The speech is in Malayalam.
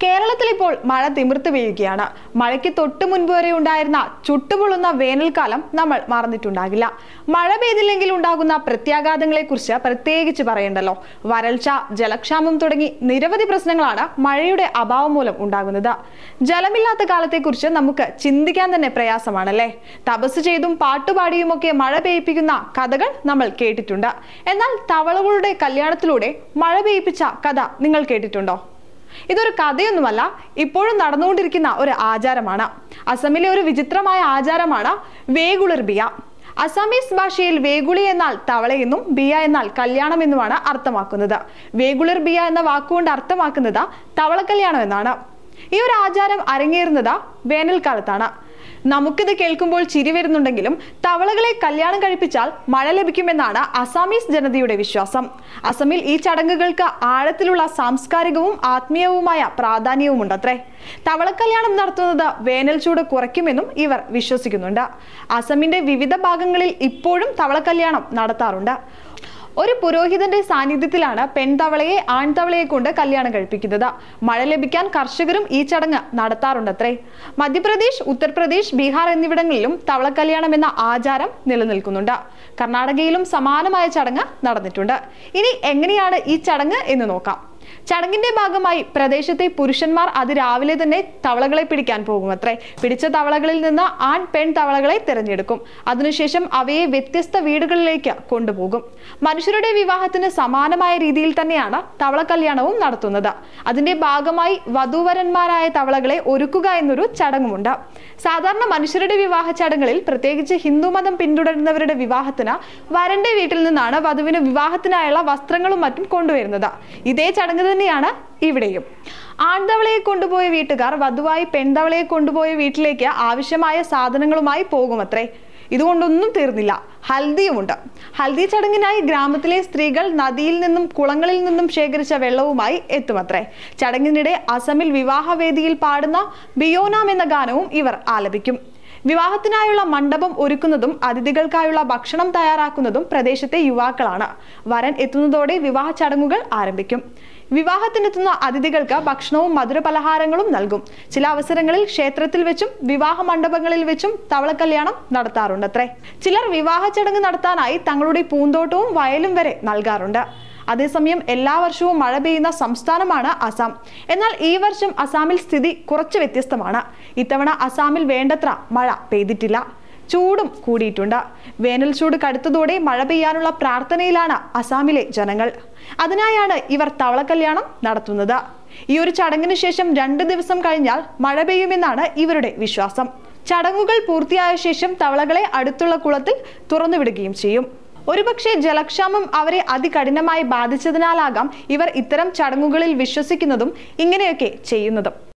കേരളത്തിൽ ഇപ്പോൾ മഴ തിമിർത്ത് പെയ്യുകയാണ് മഴയ്ക്ക് തൊട്ടു മുൻപ് വരെ ഉണ്ടായിരുന്ന ചുട്ടുപൊള്ളുന്ന വേനൽക്കാലം നമ്മൾ മറന്നിട്ടുണ്ടാകില്ല മഴ പെയ്തില്ലെങ്കിൽ ഉണ്ടാകുന്ന പ്രത്യാഘാതങ്ങളെക്കുറിച്ച് പ്രത്യേകിച്ച് പറയണ്ടല്ലോ വരൾച്ച ജലക്ഷാമം തുടങ്ങി നിരവധി പ്രശ്നങ്ങളാണ് മഴയുടെ അഭാവം മൂലം ഉണ്ടാകുന്നത് ജലമില്ലാത്ത കാലത്തെക്കുറിച്ച് നമുക്ക് ചിന്തിക്കാൻ തന്നെ പ്രയാസമാണല്ലേ തപസ് ചെയ്തും പാട്ടുപാടിയുമൊക്കെ മഴ പെയ്യിപ്പിക്കുന്ന കഥകൾ നമ്മൾ കേട്ടിട്ടുണ്ട് എന്നാൽ തവളകളുടെ കല്യാണത്തിലൂടെ മഴ പെയ്യിപ്പിച്ച കഥ നിങ്ങൾ കേട്ടിട്ടുണ്ടോ ഇതൊരു കഥയൊന്നുമല്ല ഇപ്പോഴും നടന്നുകൊണ്ടിരിക്കുന്ന ഒരു ആചാരമാണ് അസമിലെ ഒരു വിചിത്രമായ ആചാരമാണ് വേഗുളിർ ബിയ അസാമീസ് ഭാഷയിൽ വേഗുളി എന്നാൽ തവളയെന്നും ബിയ എന്നാൽ കല്യാണം എന്നുമാണ് അർത്ഥമാക്കുന്നത് വേഗുളിർ ബിയ എന്ന വാക്കുകൊണ്ട് അർത്ഥമാക്കുന്നത് തവള കല്യാണം എന്നാണ് ഈ ഒരു ആചാരം അരങ്ങേറുന്നത് വേനൽക്കാലത്താണ് നമുക്കിത് കേൾക്കുമ്പോൾ ചിരി വരുന്നുണ്ടെങ്കിലും തവളകളെ കല്യാണം കഴിപ്പിച്ചാൽ മഴ ലഭിക്കുമെന്നാണ് അസാമീസ് ജനതയുടെ വിശ്വാസം അസമിൽ ഈ ചടങ്ങുകൾക്ക് ആഴത്തിലുള്ള സാംസ്കാരികവും ആത്മീയവുമായ പ്രാധാന്യവുമുണ്ടത്രേ തവളക്കല്യാണം നടത്തുന്നത് വേനൽ ചൂട് കുറയ്ക്കുമെന്നും ഇവർ വിശ്വസിക്കുന്നുണ്ട് അസമിന്റെ വിവിധ ഭാഗങ്ങളിൽ ഇപ്പോഴും തവളക്കല്യാണം നടത്താറുണ്ട് ഒരു പുരോഹിതന്റെ സാന്നിധ്യത്തിലാണ് പെൺതവളയെ ആൺതവളയെ കൊണ്ട് കല്യാണം കഴിപ്പിക്കുന്നത് മഴ ലഭിക്കാൻ കർഷകരും ഈ ചടങ്ങ് നടത്താറുണ്ടത്രേ മധ്യപ്രദേശ് ഉത്തർപ്രദേശ് ബീഹാർ എന്നിവിടങ്ങളിലും തവളക്കല്യാണം എന്ന ആചാരം നിലനിൽക്കുന്നുണ്ട് കർണാടകയിലും സമാനമായ ചടങ്ങ് നടന്നിട്ടുണ്ട് ഇനി എങ്ങനെയാണ് ഈ ചടങ്ങ് എന്ന് നോക്കാം ചടങ്ങിന്റെ ഭാഗമായി പ്രദേശത്തെ പുരുഷന്മാർ അതിരാവിലെ തന്നെ തവളകളെ പിടിക്കാൻ പോകുമത്രേ പിടിച്ച തവളകളിൽ നിന്ന് ആൺ പെൺ തവളകളെ തിരഞ്ഞെടുക്കും അതിനുശേഷം അവയെ വ്യത്യസ്ത വീടുകളിലേക്ക് കൊണ്ടുപോകും മനുഷ്യരുടെ വിവാഹത്തിന് സമാനമായ രീതിയിൽ തന്നെയാണ് തവള കല്യാണവും നടത്തുന്നത് അതിന്റെ ഭാഗമായി വധൂവരന്മാരായ തവളകളെ ഒരുക്കുക എന്നൊരു ചടങ്ങുമുണ്ട് സാധാരണ മനുഷ്യരുടെ വിവാഹ ചടങ്ങുകളിൽ പ്രത്യേകിച്ച് ഹിന്ദുമതം പിന്തുടരുന്നവരുടെ വിവാഹത്തിന് വരന്റെ വീട്ടിൽ നിന്നാണ് വധുവിന് വിവാഹത്തിനായുള്ള വസ്ത്രങ്ങളും മറ്റും കൊണ്ടുവരുന്നത് ഇതേ ചടങ്ങ് തന്നെയാണ് ഇവിടെയും ആൺതവളയെ കൊണ്ടുപോയ വീട്ടുകാർ വധുവായി പെൺതവളയെ കൊണ്ടുപോയ വീട്ടിലേക്ക് ആവശ്യമായ സാധനങ്ങളുമായി പോകുമത്രേ ഇതുകൊണ്ടൊന്നും തീർന്നില്ല ഹൽദിയുമുണ്ട് ഹൽദി ചടങ്ങിനായി ഗ്രാമത്തിലെ സ്ത്രീകൾ നദിയിൽ നിന്നും കുളങ്ങളിൽ നിന്നും ശേഖരിച്ച വെള്ളവുമായി എത്തുമത്രേ ചടങ്ങിനിടെ അസമിൽ വിവാഹവേദിയിൽ പാടുന്ന ബിയോനാം എന്ന ഗാനവും ഇവർ ആലപിക്കും വിവാഹത്തിനായുള്ള മണ്ഡപം ഒരുക്കുന്നതും അതിഥികൾക്കായുള്ള ഭക്ഷണം തയ്യാറാക്കുന്നതും പ്രദേശത്തെ യുവാക്കളാണ് വരൻ എത്തുന്നതോടെ വിവാഹ ചടങ്ങുകൾ ആരംഭിക്കും വിവാഹത്തിനെത്തുന്ന അതിഥികൾക്ക് ഭക്ഷണവും മധുരപലഹാരങ്ങളും നൽകും ചില അവസരങ്ങളിൽ ക്ഷേത്രത്തിൽ വെച്ചും വിവാഹ മണ്ഡപങ്ങളിൽ വെച്ചും തവളക്കല്യാണം നടത്താറുണ്ടത്രേ ചിലർ വിവാഹ ചടങ്ങ് നടത്താനായി തങ്ങളുടെ പൂന്തോട്ടവും വയലും വരെ നൽകാറുണ്ട് അതേസമയം എല്ലാ വർഷവും മഴ പെയ്യുന്ന സംസ്ഥാനമാണ് അസം എന്നാൽ ഈ വർഷം അസാമിൽ സ്ഥിതി കുറച്ച് വ്യത്യസ്തമാണ് ഇത്തവണ അസാമിൽ വേണ്ടത്ര മഴ പെയ്തിട്ടില്ല ചൂടും കൂടിയിട്ടുണ്ട് വേനൽ ചൂട് കടുത്തതോടെ മഴ പെയ്യാനുള്ള പ്രാർത്ഥനയിലാണ് അസാമിലെ ജനങ്ങൾ അതിനായാണ് ഇവർ തവളക്കല്യാണം നടത്തുന്നത് ഈ ഒരു ചടങ്ങിന് ശേഷം രണ്ട് ദിവസം കഴിഞ്ഞാൽ മഴ പെയ്യുമെന്നാണ് ഇവരുടെ വിശ്വാസം ചടങ്ങുകൾ പൂർത്തിയായ ശേഷം തവളകളെ അടുത്തുള്ള കുളത്തിൽ തുറന്നുവിടുകയും ചെയ്യും ഒരുപക്ഷെ ജലക്ഷാമം അവരെ അതികഠിനമായി ബാധിച്ചതിനാലാകാം ഇവർ ഇത്തരം ചടങ്ങുകളിൽ വിശ്വസിക്കുന്നതും ഇങ്ങനെയൊക്കെ ചെയ്യുന്നതും